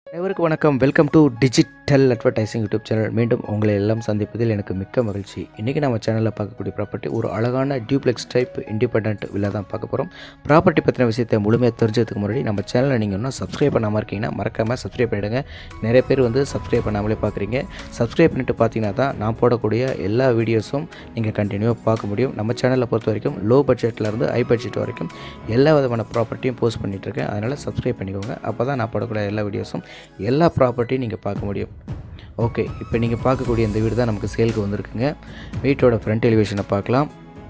அனைவருக்கும் வணக்கம் welcome to digital advertising YouTube channel மீண்டும் உங்களை எல்லாம் சந்திப்பதில் எனக்கு மிக்க மகிழ்ச்சி இன்றைக்கி நம்ம சேனலில் பார்க்கக்கூடிய ப்ராப்பர்ட்டி ஒரு அழகான டியூப்ளெக்ஸ் டைப் இண்டிபெண்ட் வில்லா தான் பார்க்க போகிறோம் ப்ராப்பர்ட்டி பற்றின விஷயத்தை முழுமையாக தெரிஞ்சதுக்கு முன்னாடி நம்ம சேனலை நீங்கள் இன்னும் சப்ஸ்கிரைப் பண்ணாமல் இருக்கீங்கன்னா மறக்காமல் சப்ஸ்கிரைப் பண்ணிவிடுங்க நிறைய பேர் வந்து சப்ஸ்கிரைப் பண்ணாமலே பார்க்குறீங்க சப்ஸ்கிரைப் பண்ணிட்டு பார்த்தீங்கன்னா தான் நான் போடக்கூடிய எல்லா வீடியோஸும் நீங்கள் கண்டினியூவாக பார்க்க முடியும் நம்ம சேனலில் பொறுத்த வரைக்கும் லோ பட்ஜெட்லேருந்து ஹை பட்ஜெட் வரைக்கும் எல்லா விதமான ப்ராப்பர்ட்டியும் போஸ்ட் பண்ணிகிட்ருக்கேன் அதனால் சப்ஸ்கிரைப் பண்ணிக்கோங்க அப்போ தான் நான் போடக்கூடிய எல்லா வீடியோஸும் எல்லா ப்ராப்பர்ட்டியும் நீங்கள் பார்க்க முடியும் ஓகே இப்போ நீங்கள் பார்க்கக்கூடிய இந்த வீடு தான் நமக்கு சேலுக்கு வந்திருக்குங்க வீட்டோட ஃப்ரண்ட் எலிவேஷனை பார்க்கலாம்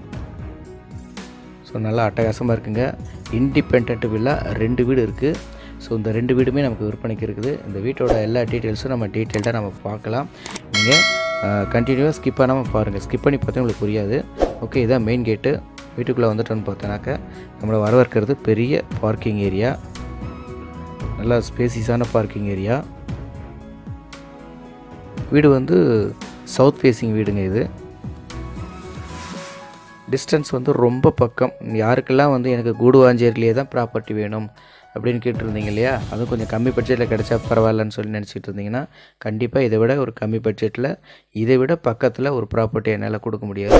ஸோ நல்லா அட்டகாசமாக இருக்குங்க இண்டிபெண்ட் வில்லா ரெண்டு வீடு இருக்குது ஸோ இந்த ரெண்டு வீடுமே நமக்கு விற்பனைக்கு இருக்குது இந்த வீட்டோட எல்லா டீட்டெயில்ஸும் நம்ம டீட்டெயில்டாக நம்ம பார்க்கலாம் நீங்கள் கண்டினியூவாக ஸ்கிப் பண்ணாமல் பாருங்கள் ஸ்கிப் பண்ணி பார்த்தா உங்களுக்கு புரியாது ஓகே இதான் மெயின் கேட்டு வீட்டுக்குள்ளே வந்துட்டோன்னு பார்த்தோன்னாக்கா நம்மளை வரவேற்கிறது பெரிய பார்க்கிங் ஏரியா நல்லா ஸ்பேசிஸான பார்க்கிங் ஏரியா வீடு வந்து சவுத் ஃபேஸிங் வீடுங்க இது டிஸ்டன்ஸ் வந்து ரொம்ப பக்கம் யாருக்கெல்லாம் வந்து எனக்கு கூடுவாஞ்சேரியிலே தான் ப்ராப்பர்ட்டி வேணும் அப்படின்னு கேட்டிருந்தீங்க இல்லையா அதுவும் கொஞ்சம் கம்மி பட்ஜெட்டில் கிடைச்சா பரவாயில்லன்னு சொல்லி நினச்சிட்டு இருந்தீங்கன்னா கண்டிப்பாக இதை விட ஒரு கம்மி பட்ஜெட்டில் இதை விட பக்கத்தில் ஒரு ப்ராப்பர்ட்டி என்னால் கொடுக்க முடியாது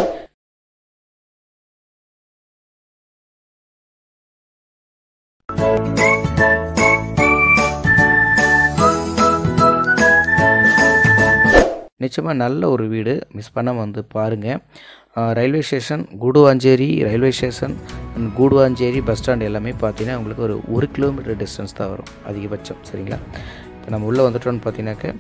நிச்சயமாக நல்ல ஒரு வீடு மிஸ் பண்ணாமல் வந்து பாருங்கள் railway station Guduvancheri railway station and Guduvancheri bus stand எல்லாமே பார்த்தீங்கன்னா உங்களுக்கு ஒரு ஒரு கிலோமீட்டர் டிஸ்டன்ஸ் தான் வரும் அதிகபட்சம் சரிங்களா இப்போ நம்ம உள்ளே வந்துட்டோம்னு பார்த்தீங்கன்னாக்க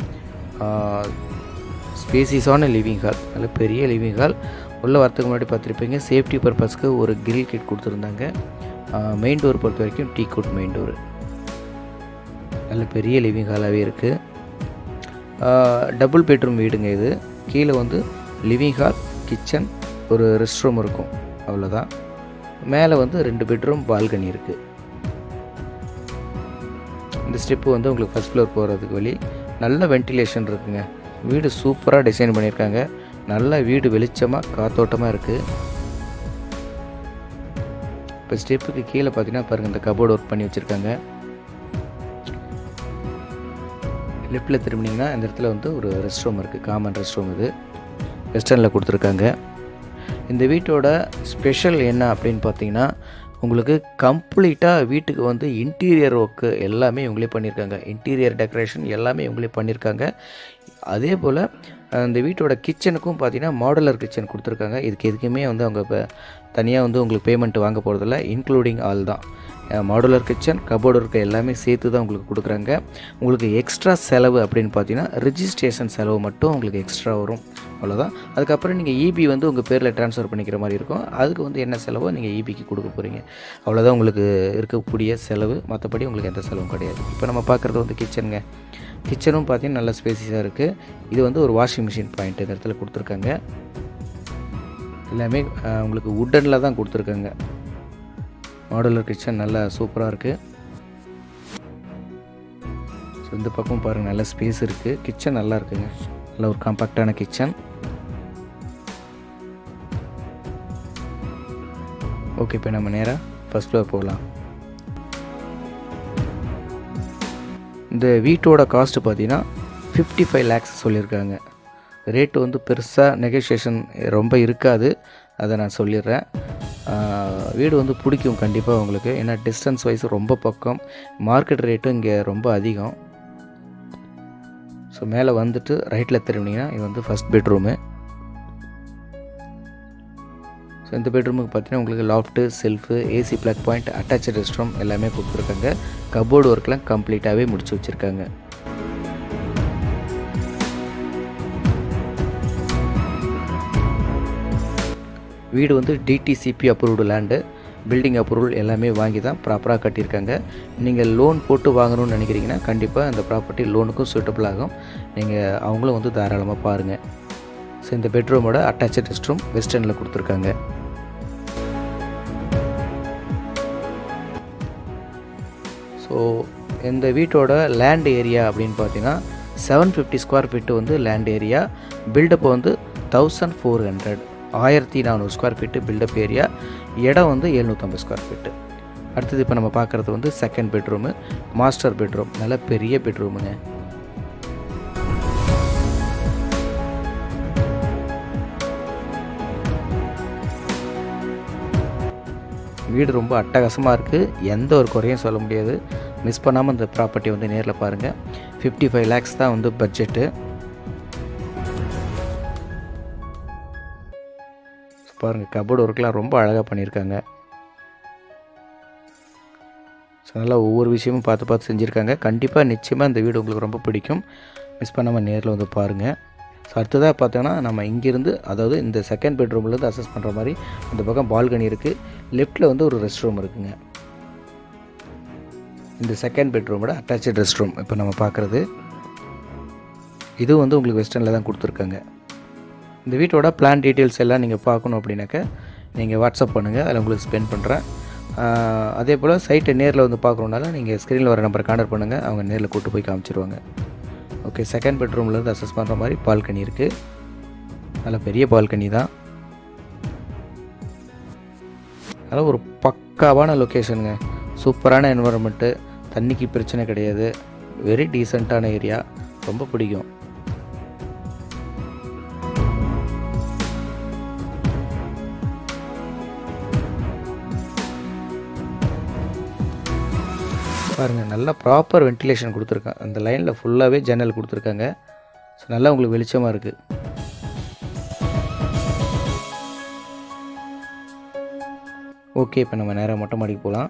ஸ்பேசிஸான லிவிங் ஹால் நல்ல பெரிய லிவிங் ஹால் உள்ளே வரத்துக்கு முன்னாடி பார்த்துருப்பீங்க சேஃப்டி பர்பஸ்க்கு ஒரு கிரில் கிட் கொடுத்துருந்தாங்க மெயின் டோர் பொறுத்த வரைக்கும் டீ கோட் மெயின் டோரு நல்ல பெரிய லிவிங் ஹாலாகவே இருக்குது டபுள் பெட்ரூம் வீடுங்க இது கீழே வந்து லிவிங் ஹால் கிச்சன் ஒரு ரெஸ்ட் ரூம் இருக்கும் அவ்வளோதான் மேலே வந்து ரெண்டு பெட்ரூம் பால்கனி இருக்குது இந்த ஸ்டெப்பு வந்து உங்களுக்கு ஃபஸ்ட் ஃப்ளோர் போகிறதுக்கு வழி நல்ல வென்டிலேஷன் இருக்குங்க வீடு சூப்பராக டிசைன் பண்ணியிருக்காங்க நல்ல வீடு வெளிச்சமாக காத்தோட்டமாக இருக்குது இப்போ ஸ்டெப்புக்கு கீழே பார்த்தீங்கன்னா பாருங்கள் இந்த கபோர்டு ஒர்க் பண்ணி வச்சுருக்காங்க லெஃப்ட்டில் திரும்பினீங்கன்னா இந்த இடத்துல வந்து ஒரு ரெஸ்ட் ரூம் இருக்குது காமன் ரெஸ்ட் ரூம் இது வெஸ்டர்னில் கொடுத்துருக்காங்க இந்த வீட்டோட ஸ்பெஷல் என்ன அப்படின்னு பார்த்தீங்கன்னா உங்களுக்கு கம்ப்ளீட்டாக வீட்டுக்கு வந்து இன்டீரியர் ஒர்க்கு எல்லாமே இவங்களே பண்ணியிருக்காங்க இன்டீரியர் டெக்கரேஷன் எல்லாமே இவங்களே பண்ணியிருக்காங்க அதே போல் இந்த வீட்டோட கிச்சனுக்கும் பார்த்தீங்கன்னா மாடுலர் கிச்சன் கொடுத்துருக்காங்க இதுக்கு எதுக்குமே வந்து அவங்க இப்போ தனியாக வந்து உங்களுக்கு பேமெண்ட் வாங்க போகிறதில்ல இன்க்ளூடிங் ஆல் தான் மாடுலர் கிச்சன் கபோர்டு இருக்க எல்லாமே சேர்த்து தான் உங்களுக்கு கொடுக்குறாங்க உங்களுக்கு எக்ஸ்ட்ரா செலவு அப்படின்னு பார்த்தீங்கன்னா ரிஜிஸ்ட்ரேஷன் செலவு மட்டும் உங்களுக்கு எக்ஸ்ட்ரா வரும் அவ்வளோதான் அதுக்கப்புறம் நீங்கள் இபி வந்து உங்கள் பேரில் ட்ரான்ஸ்ஃபர் பண்ணிக்கிற மாதிரி இருக்கும் அதுக்கு வந்து என்ன செலவோ நீங்கள் இபிக்கு கொடுக்க போகிறீங்க அவ்வளோதான் உங்களுக்கு இருக்கக்கூடிய செலவு மற்றபடி உங்களுக்கு எந்த செலவும் கிடையாது இப்போ நம்ம பார்க்குறது வந்து கிச்சனுங்க கிச்சனும் பார்த்தீங்கன்னா நல்ல ஸ்பேசிஸாக இருக்குது இது வந்து ஒரு வாஷிங் மிஷின் பாயிண்ட் இந்த இடத்துல கொடுத்துருக்காங்க எல்லாமே உங்களுக்கு உட்டனில் தான் கொடுத்துருக்காங்க மாடுலர் கிச்சன் நல்லா சூப்பராக இருக்குது ஸோ இந்த பக்கம் பாருங்கள் நல்ல ஸ்பேஸ் இருக்குது கிச்சன் நல்லா இருக்குங்க நல்ல ஒரு காம்பாக்டான கிச்சன் ஓகே இப்போ நம்ம நேராக ஃபஸ்ட் ஃப்ளோர் போகலாம் இந்த வீட்டோட காஸ்ட்டு பார்த்தீங்கன்னா ஃபிஃப்டி ஃபைவ் லேக்ஸ் சொல்லியிருக்காங்க ரேட்டு வந்து பெருசாக நெகோசியேஷன் ரொம்ப இருக்காது அதை நான் சொல்லிடுறேன் வீடு வந்து பிடிக்கும் கண்டிப்பாக உங்களுக்கு ஏன்னா டிஸ்டன்ஸ் வைஸ் ரொம்ப பக்கம் மார்க்கெட் ரேட்டும் இங்கே ரொம்ப அதிகம் ஸோ மேலே வந்துட்டு ரைட்டில் திரும்பினீங்கன்னா இது வந்து ஃபஸ்ட் பெட்ரூமு ஸோ இந்த பெட்ரூமுக்கு பார்த்தீங்கன்னா உங்களுக்கு loft shelf AC plug point attach rest room எல்லாமே கொடுத்துருக்காங்க கபோர்டு ஒர்க்லாம் கம்ப்ளீட்டாகவே முடிச்சு வச்சுருக்காங்க வீடு வந்து DTCP approved land building approval எல்லாமே வாங்கி தான் ப்ராப்பராக கட்டியிருக்காங்க நீங்கள் லோன் போட்டு வாங்கணும்னு நினைக்கிறீங்கன்னா கண்டிப்பாக இந்த ப்ராப்பர்ட்டி லோனுக்கும் சூட்டபிள் ஆகும் நீங்கள் அவங்களும் வந்து தாராளமாக பாருங்கள் ஸோ இந்த பெட்ரூமோட அட்டாச்சு ரெஸ்ட் ரூம் வெஸ்டர்னில் கொடுத்துருக்காங்க ஸோ இந்த வீட்டோட லேண்ட் ஏரியா அப்படின்னு பார்த்தீங்கன்னா செவன் ஃபிஃப்டி ஸ்கொயர் ஃபீட்டு வந்து லேண்ட் ஏரியா பில்டப் வந்து தௌசண்ட் ஃபோர் ஹண்ட்ரட் ஆயிரத்தி நானூறு ஸ்கொயர் ஃபீட்டு பில்டப் ஏரியா இடம் வந்து எழுநூற்றம்பது ஸ்கொயர் ஃபீட்டு அடுத்தது இப்போ நம்ம பார்க்குறது வந்து செகண்ட் பெட்ரூமு மாஸ்டர் பெட்ரூம் நல்ல பெரிய பெட்ரூமுங்க வீடு ரொம்ப அட்டகாசமாக இருக்குது எந்த ஒரு குறையும் சொல்ல முடியாது மிஸ் பண்ணாமல் இந்த ப்ராப்பர்ட்டி வந்து நேரில் பாருங்கள் ஃபிஃப்டி ஃபைவ் லேக்ஸ் தான் வந்து பட்ஜெட்டு பாருங்கள் கபோர்டு ஒர்க்லாம் ரொம்ப அழகாக பண்ணியிருக்காங்க ஸோ நல்லா ஒவ்வொரு விஷயமும் பார்த்து பார்த்து செஞ்சுருக்காங்க கண்டிப்பாக நிச்சயமாக இந்த வீடு உங்களுக்கு ரொம்ப பிடிக்கும் மிஸ் பண்ணாமல் நேரில் வந்து பாருங்கள் ஸோ அடுத்ததாக பார்த்தோன்னா நம்ம இங்கேருந்து அதாவது இந்த செகண்ட் பெட்ரூம்லேருந்து அசஸ் பண்ணுற மாதிரி அந்த பக்கம் பால்கனி இருக்குது லெஃப்ட்டில் வந்து ஒரு ரெஸ்ட் ரூம் இருக்குங்க இந்த செகண்ட் பெட்ரூமோட அட்டாச்சு ரெஸ்ட் ரூம் இப்போ நம்ம பார்க்குறது இது வந்து உங்களுக்கு வெஸ்டர்னில் தான் கொடுத்துருக்காங்க இந்த வீட்டோட பிளான் டீட்டெயில்ஸ் எல்லாம் நீங்கள் பார்க்கணும் அப்படின்னாக்க நீங்கள் வாட்ஸ்அப் பண்ணுங்கள் அதில் உங்களுக்கு ஸ்பெண்ட் பண்ணுறேன் அதே போல் சைட்டை நேரில் வந்து பார்க்குறோனால நீங்கள் ஸ்க்ரீனில் வர நம்பரை கான்டக்ட் பண்ணுங்கள் அவங்க நேரில் கூப்பிட்டு போய் காமிச்சிருவாங்க ஓகே செகண்ட் பெட்ரூம்லேருந்து அசஸ் பண்ணுற மாதிரி பால்கனி இருக்குது நல்ல பெரிய பால்கனி தான் அதனால் ஒரு பக்காவான லொக்கேஷனுங்க சூப்பரான என்வரன்மெண்ட்டு தண்ணிக்கு பிரச்சனை கிடையாது வெரி டீசெண்டான ஏரியா ரொம்ப பிடிக்கும் பாருங்கள் நல்லா ப்ராப்பர் வென்டிலேஷன் கொடுத்துருக்காங்க அந்த லைனில் ஃபுல்லாகவே ஜன்னல் கொடுத்துருக்காங்க ஸோ நல்லா உங்களுக்கு வெளிச்சமாக இருக்குது ஓகே இப்போ நம்ம நேராக மொட்டை மாடிக்கு போகலாம்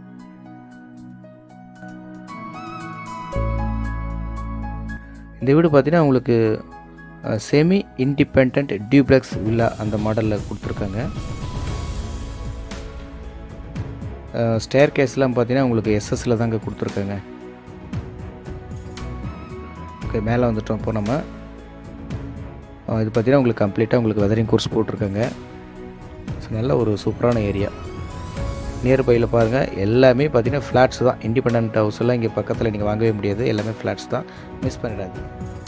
இந்த வீடு பார்த்தீங்கன்னா உங்களுக்கு செமி இண்டிபெண்ட் டியூப்ளெக்ஸ் வில்லா அந்த மாடலில் கொடுத்துருக்காங்க ஸ்டேர் கேஸ்லாம் பார்த்தீங்கன்னா உங்களுக்கு எஸ்எஸ்ல தாங்க கொடுத்துருக்காங்க ஓகே மேலே வந்துட்டோம் இப்போ நம்ம இது பார்த்தீங்கன்னா உங்களுக்கு கம்ப்ளீட்டாக உங்களுக்கு வெதரிங் கோர்ஸ் போட்டிருக்காங்க ஸோ நல்ல ஒரு சூப்பரான ஏரியா நியர்பையில் பாருங்கள் எல்லாமே பார்த்தீங்கன்னா ஃப்ளாட்ஸ் தான் இண்டிபெண்ட் ஹவுஸ் எல்லாம் இங்கே பக்கத்தில் நீங்கள் வாங்கவே முடியாது எல்லாமே ஃப்ளாட்ஸ் தான் மிஸ் பண்ணிடாது